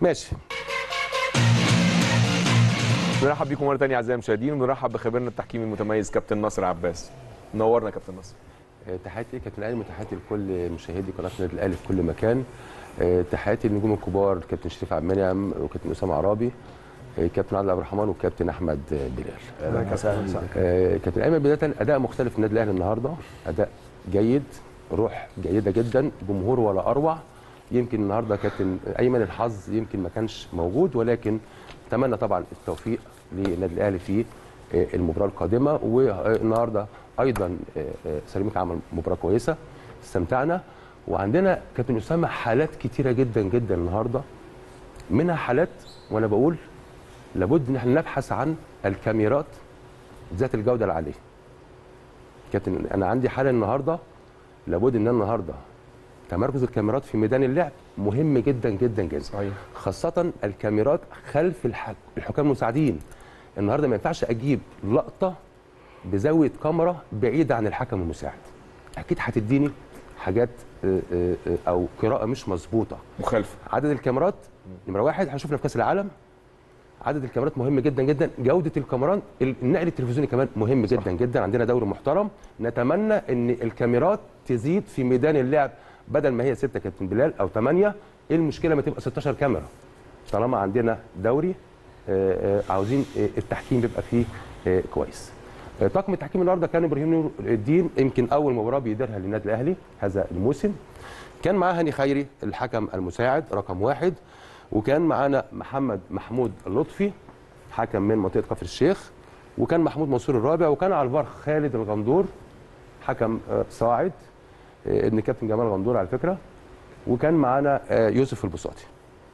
ماشي بنرحب بيكم مره ثانيه اعزائي المشاهدين وبنرحب بخبيرنا التحكيمي المتميز كابتن نصر عباس نورنا كابتن نصر آه، تحياتي كابتن الاهلي وتحياتي لكل مشاهدي قناه النادي الاهلي في كل مكان آه، تحياتي للنجوم الكبار كابتن شريف عبد المنعم وكابتن اسامه عرابي آه، كابتن عادل عبد الرحمن والكابتن احمد آه، بلال آه، كابتن ايمن بدايه اداء مختلف في النادي الاهلي النهارده اداء جيد روح جيده جدا جمهور ولا اروع يمكن النهارده كابتن ايمن الحظ يمكن ما كانش موجود ولكن اتمنى طبعا التوفيق للنادي الاهلي في آه، المباراه القادمه والنهارده ايضا آه، آه، سيراميكا عمل مباراه كويسه استمتعنا وعندنا كابتن اسامه حالات كتيره جدا جدا النهارده منها حالات وانا بقول لابد ان احنا نبحث عن الكاميرات ذات الجوده العاليه كابتن انا عندي حاله النهارده لابد ان أنا النهارده تمركز الكاميرات في ميدان اللعب مهم جدا جدا جدا صحيح خاصة الكاميرات خلف الح- الحكام المساعدين النهارده ما ينفعش اجيب لقطة بزاوية كاميرا بعيدة عن الحكم المساعد اكيد هتديني حاجات آه، آه، آه، او قراءة مش مظبوطة مخالفه عدد الكاميرات نمرة واحد هنشوفنا في كأس العالم عدد الكاميرات مهم جدا جدا جودة الكاميرات النقل التلفزيوني كمان مهم جدا جدا عندنا دوري محترم نتمنى ان الكاميرات تزيد في ميدان اللعب بدل ما هي ستة كابتن بلال او ثمانية ايه المشكلة ما تبقى 16 كاميرا طالما عندنا دوري آه، آه، عاوزين آه، التحكيم بيبقى فيه آه، كويس آه، طاقم التحكيم النهارده كان ابراهيم نور الدين يمكن اول مباراه بيديرها للنادي الاهلي هذا الموسم كان معاه هاني خيري الحكم المساعد رقم واحد وكان معانا محمد محمود لطفي حكم من منطقه كفر الشيخ وكان محمود منصور الرابع وكان على الفار خالد الغندور حكم آه، صاعد آه، ابن كابتن جمال غندور على فكره وكان معانا آه، يوسف البساطي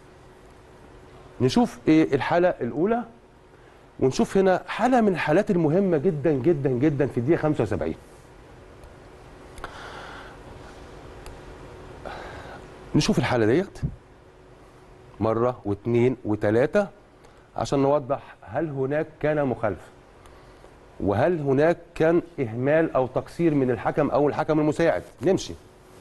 نشوف ايه الحاله الاولى ونشوف هنا حاله من الحالات المهمه جدا جدا جدا في الدقيقه 75 نشوف الحاله ديت مره واثنين وثلاثه عشان نوضح هل هناك كان مخالفه وهل هناك كان اهمال او تقصير من الحكم او الحكم المساعد نمشي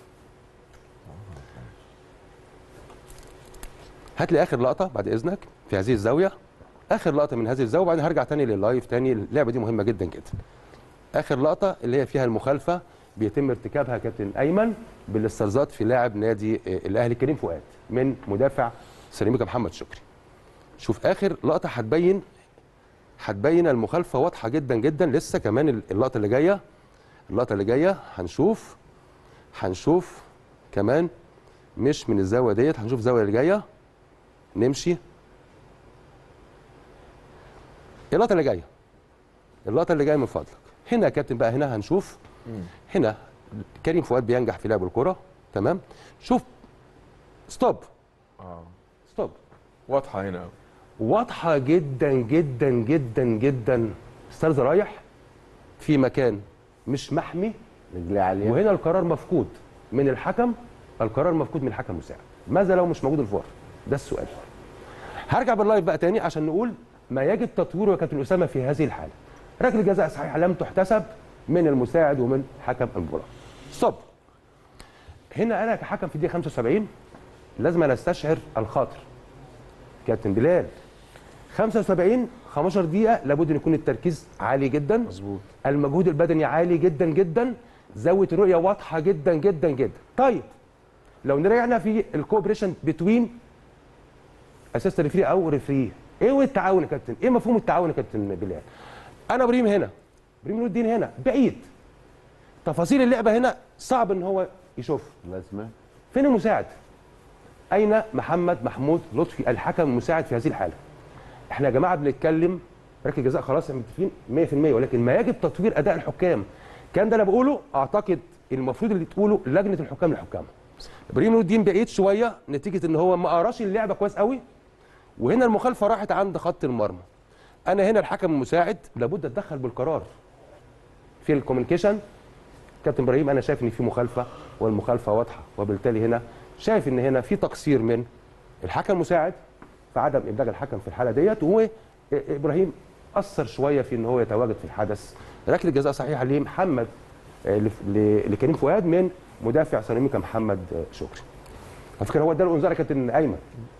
هات لي اخر لقطه بعد اذنك في هذه الزاويه اخر لقطه من هذه الزاويه وبعدين هرجع تاني لللايف تاني اللعبه دي مهمه جدا جدا اخر لقطه اللي هي فيها المخالفه بيتم ارتكابها كابتن ايمن بالاسترزاد في لاعب نادي آه، الاهلي كريم فؤاد من مدافع سيراميكا محمد شكري شوف اخر لقطه هتبين هتبين المخالفه واضحه جدا جدا لسه كمان اللقطه اللي جايه اللقطه اللي جايه هنشوف هنشوف كمان مش من الزاويه ديت هنشوف الزاويه اللي جايه نمشي اللقطه اللي جايه اللقطه اللي جايه من فضلك هنا يا كابتن بقى هنا هنشوف هنا كريم فؤاد بينجح في لعب الكره تمام شوف ستوب اه ستوب واضحه هنا أوي. واضحه جدا جدا جدا جدا استاذ رايح في مكان مش محمي رجليه عاليه وهنا القرار مفقود من الحكم القرار مفقود من الحكم المساعد ماذا لو مش موجود الفار ده السؤال هرجع باللايف بقى تاني عشان نقول ما يجب تطويره يا كابتن اسامه في هذه الحاله ركله جزاء صحيحه لم تحتسب من المساعد ومن حكم المباراه ستوب هنا انا كحكم في الدقيقه 75 لازم أنا استشعر الخاطر كابتن بلال 75 15 دقيقه لابد ان يكون التركيز عالي جدا مظبوط المجهود البدني عالي جدا جدا زاويه الرؤيه واضحه جدا جدا جدا طيب لو نراجعنا في الكوبريشن بتوين اسيست ريفري او ريفري ايه هو التعاون يا كابتن ايه مفهوم التعاون يا كابتن بلال انا ابراهيم هنا ابراهيم نور الدين هنا بعيد تفاصيل اللعبه هنا صعب ان هو يشوف لازمه فين المساعد اين محمد محمود لطفي الحكم المساعد في هذه الحاله احنا يا جماعه بنتكلم ركله جزاء خلاص احنا متفقين 100% ولكن ما يجب تطوير اداء الحكام كان ده انا بقوله اعتقد المفروض اللي تقوله لجنه الحكام للحكام ابراهيم نور الدين بعيد شويه نتيجه ان هو ما قراش اللعبه كويس قوي وهنا المخالفه راحت عند خط المرمى انا هنا الحكم المساعد لابد اتدخل بالقرار في الكوميونيكيشن كابتن ابراهيم انا شايف ان في مخالفه والمخالفه واضحه وبالتالي هنا شايف ان هنا في تقصير من الحكم المساعد في عدم ابلاغ الحكم في الحاله ديت وابراهيم اثر شويه في ان هو يتواجد في الحدث ركله جزاء صحيحه لمحمد آه، لف- ل- لكريم فؤاد من مدافع سيراميكا محمد آه، شكري على فكره هو ده الانذار يا كابتن ايمن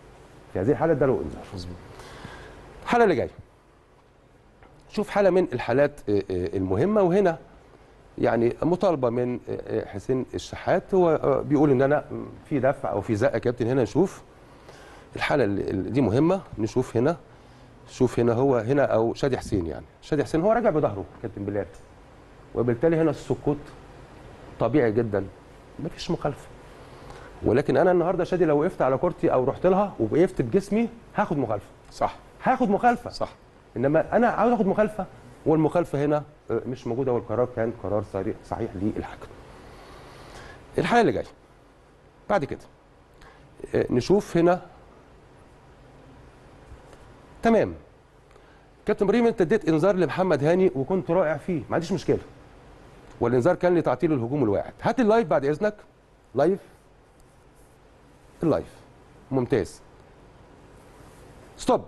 في هذه الحاله اداله انذار مظبوط الحاله اللي جايه شوف حاله من الحالات آه، آه، المهمه وهنا يعني مطالبه من آه، آه، حسين الشحات هو آه، بيقول ان انا في دفع او في زقه كابتن هنا نشوف الحاله اللي اللي دي مهمه نشوف هنا شوف هنا هو هنا او شادي حسين يعني شادي حسين هو راجع بظهره كابتن بلال وبالتالي هنا السكوت طبيعي جدا مفيش مخالفه ولكن انا النهارده شادي لو وقفت على كورتي او رحت لها ووقفت بجسمي هاخد مخالفه صح هاخد مخالفه صح انما انا عاوز اخد مخالفه والمخالفه هنا آه، مش موجوده والقرار كان قرار صريح صحيح للحكم. الحاله اللي جايه بعد كده آه، نشوف هنا تمام كابتن ابراهيم انت اديت انذار لمحمد هاني وكنت رائع فيه ما عنديش مشكله والانذار كان لتعطيل الهجوم الواعد هات اللايف بعد اذنك لايف اللايف ممتاز ستوب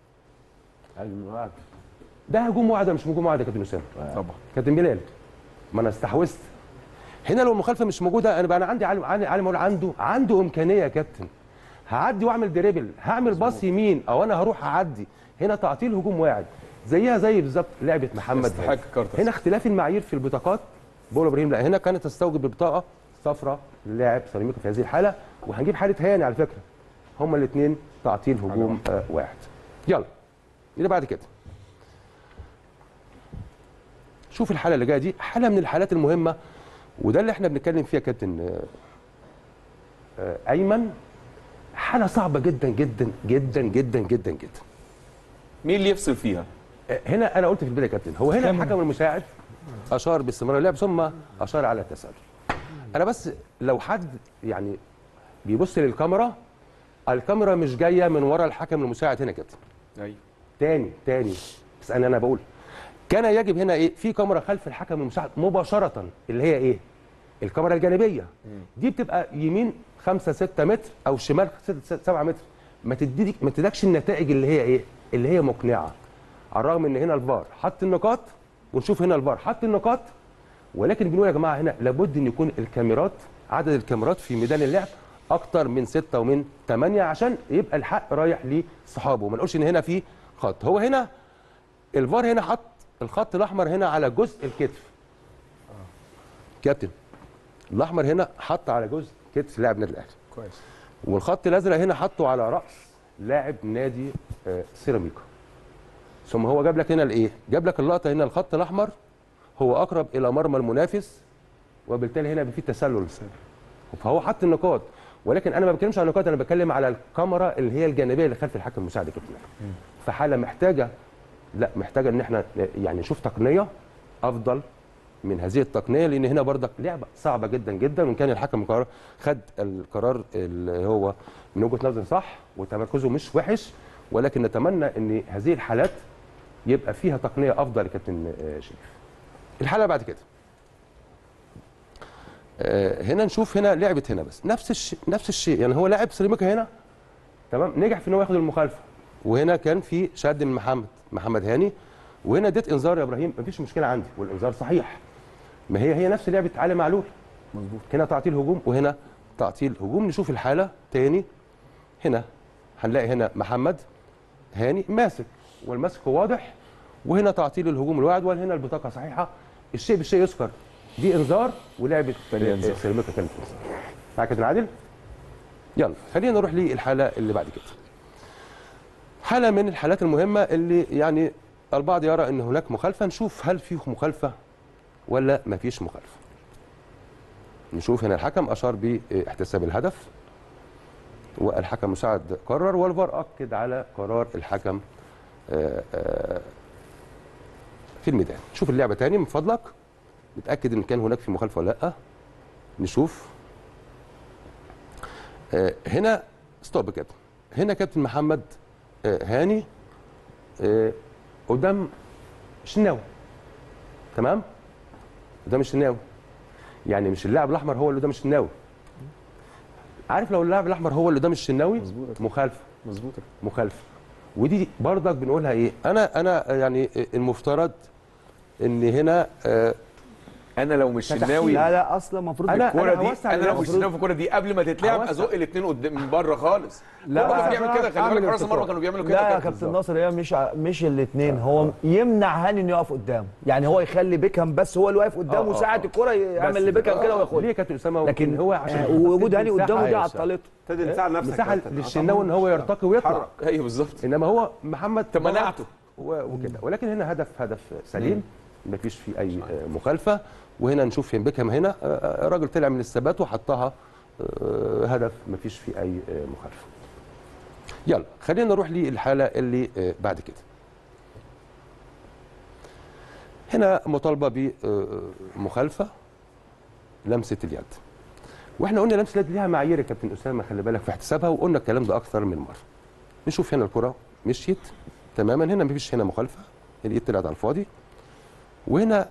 ده هجوم واعد ولا مش هجوم واعد يا كابتن اسامه طبعا كابتن بلال ما انا استحوذت هنا لو المخالفه مش موجوده انا بقى انا عندي عالم عالم عالم أقول عنده عنده امكانيه يا كابتن هعدي واعمل دريبل هعمل باص يمين او انا هروح اعدي هنا تعطيل هجوم واعد زيها زي بالظبط لعبه محمد يستحق هاني. كارت هنا اختلاف المعايير في البطاقات بقول ابراهيم لا هنا كانت تستوجب ببطاقه صفراء للاعب سيراميكا في هذه الحاله وهنجيب حاله هاني على فكره هما الاثنين تعطيل هجوم آه واحد يلا اللي بعد كده شوف الحاله اللي جايه دي حاله من الحالات المهمه وده اللي احنا بنتكلم فيها كابتن آه، آه، ايمن حاله صعبه جدا جدا جدا جدا جدا جدا مين اللي يفصل فيها؟ آه، هنا انا قلت في البدايه يا كابتن هو هنا الحكم المساعد اشار باستمرار اللعب ثم اشار على التسلل انا بس لو حد يعني بيبص للكاميرا الكاميرا مش جايه من ورا الحكم المساعد هنا يا كابتن ايوه تاني تاني بس انا انا بقول كان يجب هنا ايه في كاميرا خلف الحكم المساعد مباشره اللي هي ايه الكاميرا الجانبيه دي بتبقى يمين 5 6 متر او شمال 6 7 متر ما تديك ما تديكش النتائج اللي هي ايه اللي هي مقنعه على الرغم ان هنا الفار حط النقاط ونشوف هنا الفار حط النقاط ولكن بنقول يا جماعه هنا لابد ان يكون الكاميرات عدد الكاميرات في ميدان اللعب اكتر من ستة ومن ثمانية عشان يبقى الحق رايح لصحابه ما نقولش ان هنا في خط هو هنا الفار هنا حط الخط الاحمر هنا على جزء الكتف كابتن الاحمر هنا حط على جزء كتف لاعب نادي الاهلي كويس والخط الازرق هنا حطه على راس لاعب نادي آه، سيراميكا ثم هو جاب لك هنا الايه جاب لك اللقطه هنا الخط الاحمر هو اقرب الى مرمى المنافس وبالتالي هنا في تسلل فهو حط النقاط ولكن انا ما بتكلمش عن النقاط انا بتكلم على الكاميرا اللي هي الجانبيه اللي خلف الحكم المساعد يا كابتن فحاله محتاجه لا محتاجه ان احنا يعني نشوف تقنيه افضل من هذه التقنيه لان هنا برضك لعبه صعبه جدا جدا وان كان الحكم القرار خد القرار اللي هو من وجهه نظري صح وتمركزه مش وحش ولكن نتمنى ان هذه الحالات يبقى فيها تقنيه افضل يا كابتن آه، شريف. الحاله بعد كده آه، هنا نشوف هنا لعبه هنا بس نفس الشيء نفس الشيء يعني هو لاعب سيراميكا هنا تمام نجح في ان هو ياخد المخالفه وهنا كان في شد من محمد محمد هاني وهنا اديت انذار يا ابراهيم مفيش مشكله عندي والانذار صحيح ما هي هي نفس لعبه علي معلول مظبوط هنا تعطيل هجوم وهنا تعطيل هجوم نشوف الحاله تاني هنا هنلاقي هنا محمد هاني ماسك والمسك واضح وهنا تعطيل الهجوم الواعد وهنا البطاقه صحيحه الشيء بالشيء يذكر دي انذار ولعبه تاني إنذار. آه، سيراميكا كانت انذار معاك يا كابتن عادل يلا خلينا نروح للحاله اللي بعد كده حاله من الحالات المهمه اللي يعني البعض يرى ان هناك مخالفه نشوف هل في مخالفه ولا ما فيش مخالفه نشوف هنا الحكم اشار باحتساب الهدف والحكم مساعد قرر والفار اكد على قرار الحكم آه، آه، في الميدان شوف اللعبه تاني من فضلك نتاكد ان كان هناك في مخالفه ولا لا نشوف آه، هنا ستوب كابتن هنا كابتن محمد آه، هاني آه، قدام شناوي تمام قدام الشناوي يعني مش اللاعب الاحمر هو اللي قدام الشناوي عارف لو اللاعب الاحمر هو اللي قدام الشناوي مظبوط. مخالفه مظبوط مخالفه ودي برضك بنقولها ايه انا انا يعني المفترض ان هنا آه، انا لو مش كتحكيم. شناوي لا لا اصلا المفروض أنا- الكوره أنا دي هوسع انا لو لنفسي. مش شناوي في الكوره دي قبل ما تتلعب هوسع. ازق الاثنين قدام من بره خالص لا، لا كان لا، بيعمل كده خلي أعمل بالك حراس المرمى انتقال. كانوا بيعملوا كده لا يا كابتن. كابتن ناصر هي مش ع- مش الاثنين هو يمنع هاني انه يقف قدامه يعني هو يخلي بيكهام بس هو اللي واقف قدامه آه، آه، ساعه آه. الكره يعمل لبيكهام كده ليه وياخدها يا كابتن اسامه لكن هو عشان آه، ووجود هاني مساحة قدامه دي هيوسع. عطلته ابتدي تساعد نفسك مساحه يا كابتن. للشناوي ان هو يرتقي ويطلع حرك. ايوه بالظبط انما هو محمد طب منعته. و- وكده ولكن هنا هدف هدف سليم مفيش فيه اي آه، مخالفه وهنا نشوف فين بيكهام هنا آه، آه، الراجل طلع من الثبات وحطها آه، هدف مفيش فيه اي آه، مخالفه يلا خلينا نروح للحاله اللي آه، بعد كده هنا مطالبه بمخالفه لمسه اليد واحنا قلنا لمسه اليد ليها معايير يا كابتن اسامه خلي بالك في احتسابها وقلنا الكلام ده اكثر من مره نشوف هنا الكره مشيت تماما هنا مفيش هنا مخالفه الايد طلعت على الفاضي وهنا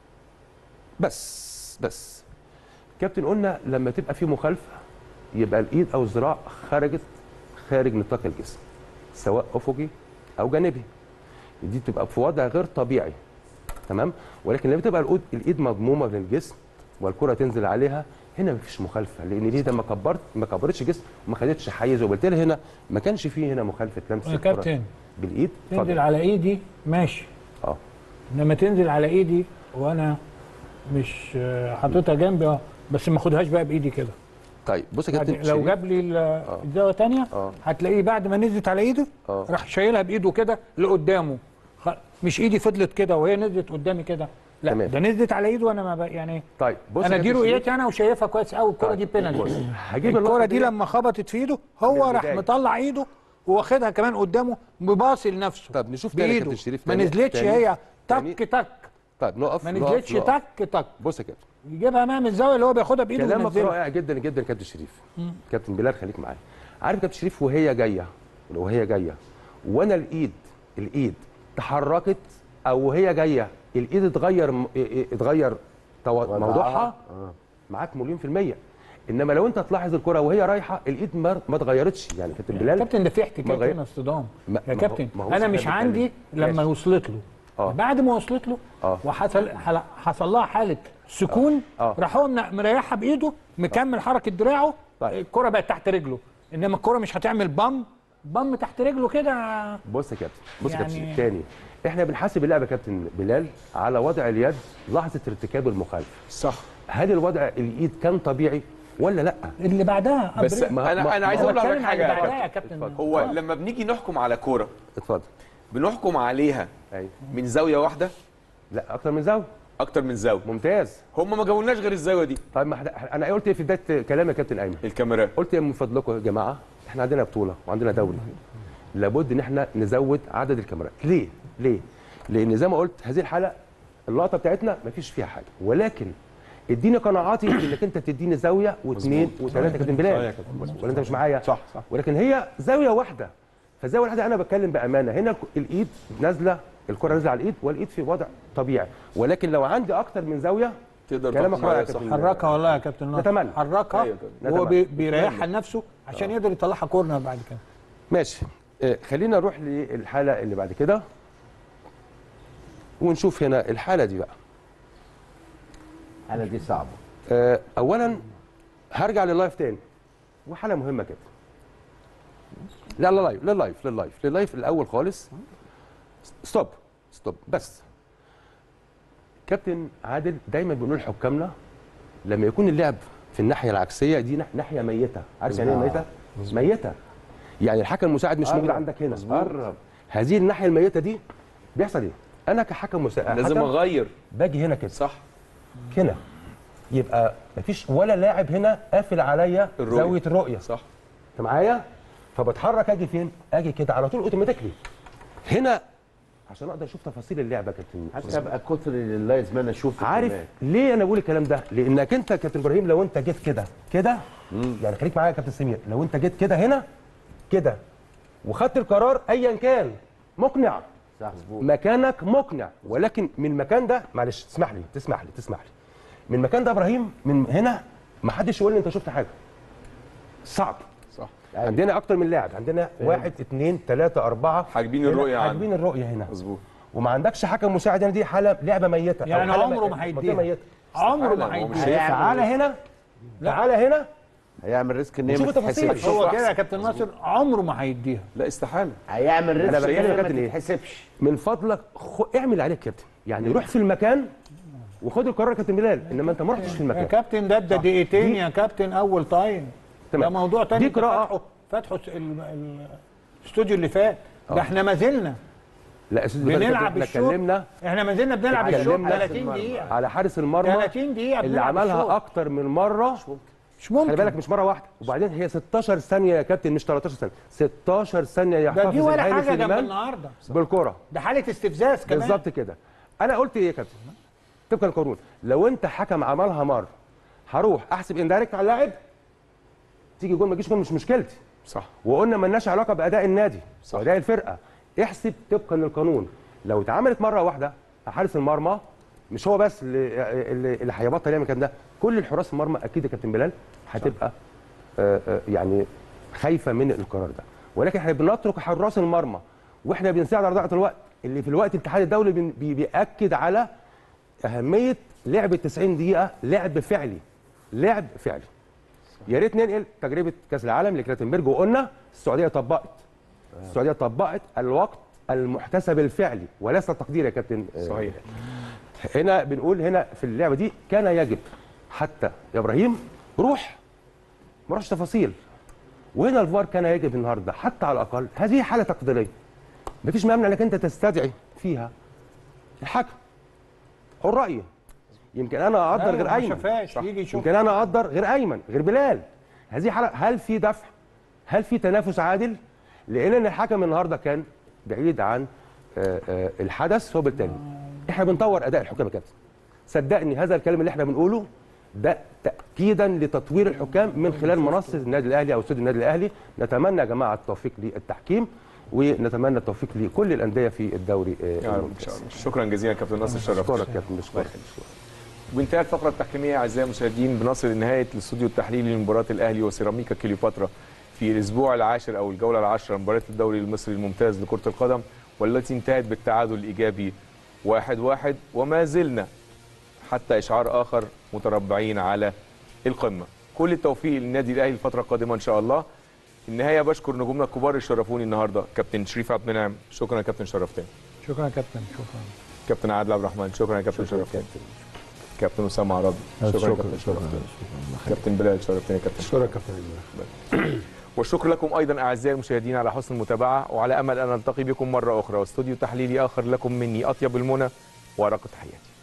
بس بس كابتن قلنا لما تبقى في مخالفه يبقى الايد او الذراع خرجت خارج نطاق الجسم سواء افقي او جانبي دي بتبقى في وضع غير طبيعي تمام ولكن لما تبقى الأود- الايد مضمومه للجسم والكره تنزل عليها هنا مفيش مخالفه لان دي ده ما كبرت ما كبرتش جسم وما خدتش حيز وبالتالي هنا ما كانش فيه هنا مخالفه لمس يا الكرة كابتن بالايد تنزل اتفضل. على ايدي ماشي اه انما تنزل على ايدي وانا مش آه، حاططها جنبي اه بس ما اخدهاش بقى بايدي كده طيب بص يا كابتن يعني لو شريف. جاب لي ال- الزاويه تانية آه. هتلاقيه بعد ما نزلت على ايده آه. راح شايلها بايده كده لقدامه خ- مش ايدي فضلت كده وهي نزلت قدامي كده لا تمام. ده نزلت على ايده وانا ما بق- يعني طيب بص انا يا دي كابتن شريف. رؤيتي انا وشايفها كويس قوي الكره طيب، دي بص. بينالتي هجيب الكره اللقطة دي دي. لما خبطت في ايده من هو راح البداية. مطلع ايده واخدها كمان قدامه بباصي لنفسه طب نشوف تاني يا بايده كابتن شريف ما تاني- نزلتش تاني- هي تاني. تك تك طيب نقف ما نقف- نزلتش نقف. تك تك بص يا كابتن يجيبها امام الزاويه اللي هو بياخدها بايده كلامك وينزلها رائع جدا جدا يا كابتن شريف كابتن بلال خليك معايا عارف كابتن شريف وهي جايه لو هي جايه وانا الايد الايد تحركت او وهي جايه الايد اتغير م- ا- ا- اتغير تو- موضوعها معاك مليون في الميه انما لو انت تلاحظ الكره وهي رايحه الايد ما ما اتغيرتش يعني كابتن بلال كابتن ده في ما احتكاك غير- هنا اصطدام ما- يا ما هو- كابتن ما هو انا سؤال مش بيتكلم. عندي لما ماشي. وصلت له آه. بعد ما وصلت له آه. وحصل حل- حصل لها حاله سكون آه. راح هو من- مريحها بايده مكمل حركه دراعه طيب. الكره بقت تحت رجله انما الكره مش هتعمل بام بام تحت رجله كده بص يا كابتن بص يا كابتن يعني- تاني احنا بنحاسب اللعبه يا كابتن بلال على وضع اليد لحظه ارتكاب المخالفه صح هل الوضع الايد كان طبيعي ولا لا اللي بعدها بس أبريق. ما- انا ما- انا عايز هو اقول لحضرتك اتكلم على حاجه اللي يا بعدها كابتن. يا كابتن هو آه. لما بنيجي نحكم على كوره اتفضل بنحكم عليها ايوه من زاويه واحده لا اكتر من زاويه اكتر من زاويه ممتاز هم ما جابولناش غير الزاويه دي طيب ما احنا انا قلت إيه في بدايه كلامي يا كابتن ايمن الكاميرات قلت يا من فضلكم يا جماعه احنا عندنا بطوله وعندنا دوري لابد ان احنا نزود عدد الكاميرات ليه ليه لان زي ما قلت هذه الحلقه اللقطه بتاعتنا ما فيش فيها حاجه ولكن اديني قناعاتي انك انت تديني زاويه واثنين وثلاثه كابتن بلال ولا انت مش معايا صح صح ولكن هي زاويه واحده فالزاويه الواحده انا بتكلم بامانه هنا الك- الايد نازله الكره نازله على الايد والايد في وضع طبيعي ولكن لو عندي اكتر من زاويه تقدر كلامك تحكم رائع عليها يا صح كابتن. حركها والله يا كابتن ناصر نتمنى. حركها أيوة طبعا. وهو بي- نتمنى. بيريحها لنفسه عشان يقدر يطلعها كورنر بعد كده ماشي آه، خلينا نروح للحاله اللي بعد كده ونشوف هنا الحاله دي بقى انا دي صعبه آه، اولا هرجع لللايف تاني وحاله مهمه كده لا لا لايف لللايف لللايف لللايف الاول خالص ستوب ستوب بس كابتن عادل دايما بنقول لحكامنا لما يكون اللعب في الناحيه العكسيه دي ناح- ناحيه ميته عارف يعني ايه ميته ميته يعني الحكم المساعد مش موجود قرب. عندك هنا مظبوط. قرب هذه الناحيه الميته دي بيحصل ايه انا كحكم مساعد لازم حكم اغير باجي هنا كده صح هنا يبقى مفيش ولا لاعب هنا قافل عليا الرؤية. زاويه الرؤيه صح انت معايا فبتحرك اجي فين اجي كده على طول اوتوماتيكلي هنا عشان اقدر اشوف تفاصيل اللعبه يا كابتن حتى ابقى كتر اللازم انا اشوف عارف كمان. ليه انا بقول الكلام ده لانك انت يا كابتن ابراهيم لو انت جيت كده كده يعني خليك معايا يا كابتن سمير لو انت جيت كده هنا كده وخدت القرار ايا كان مقنع صح مظبوط مكانك مقنع ولكن من المكان ده معلش تسمح لي تسمح لي تسمح لي من المكان ده يا ابراهيم من هنا ما حدش يقول لي انت شفت حاجه صعب صح عندنا اكتر من لاعب عندنا واحد اثنين ثلاثة أربعة حاجبين هنا الرؤية عنه. حاجبين الرؤية هنا مظبوط وما عندكش حكم مساعد هنا دي حالة لعبة ميتة أو يعني حالة عمره م- ما منطقة هيديها. ميتة عمره ما هو مش هيديها هيعمل تعالى هنا تعالى هنا هيعمل ريسك ان هي شوف ما التفاصيل. تتحسبش هو أحسن. كده يا كابتن ناصر عمره ما هيديها لا استحاله هيعمل ريسك أنا بتكلم ان يا هي ما كابتن إيه؟ تتحسبش من فضلك خ... اعمل اللي عليك يا كابتن يعني روح في المكان وخد القرار يا كابتن بلال انما انت ما رحتش في يا المكان كابتن ده ده دقيقتين يا كابتن اول تايم ده تمام. موضوع تاني دي أنت قراءة. فاتحه فاتحه ال- ال- الاستوديو اللي فات ده احنا ما زلنا لا يا استاذ بلال بنلعب احنا الشوط اتكلمنا احنا ما زلنا بنلعب الشوط اتكلمنا 30 دقيقة على حارس المرمى 30 دقيقة اللي بنلعب عملها الشوط. اكتر من مره مش ممكن خلي بالك مش مره واحده وبعدين هي 16 ثانيه يا كابتن مش 13 ثانيه 16 ثانيه ده يحتفظ دي ولا الهاني حاجة جنب سليمان النهارده بالكره ده حالة استفزاز كمان بالظبط كده انا قلت ايه يا كابتن طبقا للقانون لو انت حكم عملها مره هروح احسب اندايركت على اللاعب تيجي جول ما تجيش جول مش مشكلتي صح وقلنا مالناش علاقه باداء النادي صح. واداء الفرقه احسب طبقا للقانون لو اتعملت مره واحده حارس المرمى مش هو بس اللي اللي اللي هيبطل يعمل الكلام ده كل الحراس المرمى اكيد يا كابتن بلال هتبقى آه آه يعني خايفه من القرار ده ولكن احنا بنترك حراس المرمى واحنا بنساعد على ضياع الوقت اللي في الوقت الاتحاد الدولي بن- بي- بياكد على اهميه لعب 90 دقيقه لعب فعلي لعب فعلي يا ريت ننقل تجربه كاس العالم لكلاتنبرج وقلنا السعوديه طبقت السعوديه طبقت الوقت المحتسب الفعلي وليس التقدير يا كابتن آه، صحيح هنا بنقول هنا في اللعبه دي كان يجب حتى يا ابراهيم روح ما روحش تفاصيل وهنا الفار كان يجب النهارده حتى على الاقل هذه حاله تقديريه مفيش مانع انك انت تستدعي فيها الحكم حر رايه يمكن انا اقدر غير ما ايمن شافهاش يجي يشوف يمكن انا اقدر غير ايمن غير بلال هذه حاله هل في دفع هل في تنافس عادل لان الحكم النهارده كان بعيد عن آه، آه، الحدث وبالتالي احنا بنطور اداء الحكام يا كابتن صدقني هذا الكلام اللي احنا بنقوله ده تاكيدا لتطوير الحكام من خلال منصه النادي الاهلي او استوديو النادي الاهلي نتمنى يا جماعه التوفيق للتحكيم ونتمنى التوفيق لكل الانديه في الدوري آه، يا رب ان الممتاز. شاء الله شكرا جزيلا يا كابتن ناصر شرفتنا اشكرك يا كابتن اشكرك وبانتهى الفقره التحكيميه اعزائي المشاهدين بنصل لنهايه الاستوديو التحليلي لمباراه الاهلي وسيراميكا كليوباترا في الاسبوع العاشر او الجوله العاشره مباراه الدوري المصري الممتاز لكره القدم والتي انتهت بالتعادل الايجابي واحد واحد وما زلنا حتى اشعار اخر متربعين على القمه كل التوفيق للنادي الاهلي الفتره القادمه ان شاء الله في النهايه بشكر نجومنا الكبار اللي شرفوني النهارده كابتن شريف عبد المنعم شكرا يا كابتن شرفتني شكرا يا كابتن شكرا كابتن عادل عبد الرحمن شكرا يا كابتن شرفتني كابتن اسامه عربي شكرا يا كابتن شرفتني كابتن بلال شرفتني يا كابتن اشكرك يا كابتن والشكر لكم ايضا اعزائي المشاهدين على حسن المتابعه وعلى امل ان نلتقي بكم مره اخرى واستوديو تحليلي اخر لكم مني اطيب المنى وارق تحياتي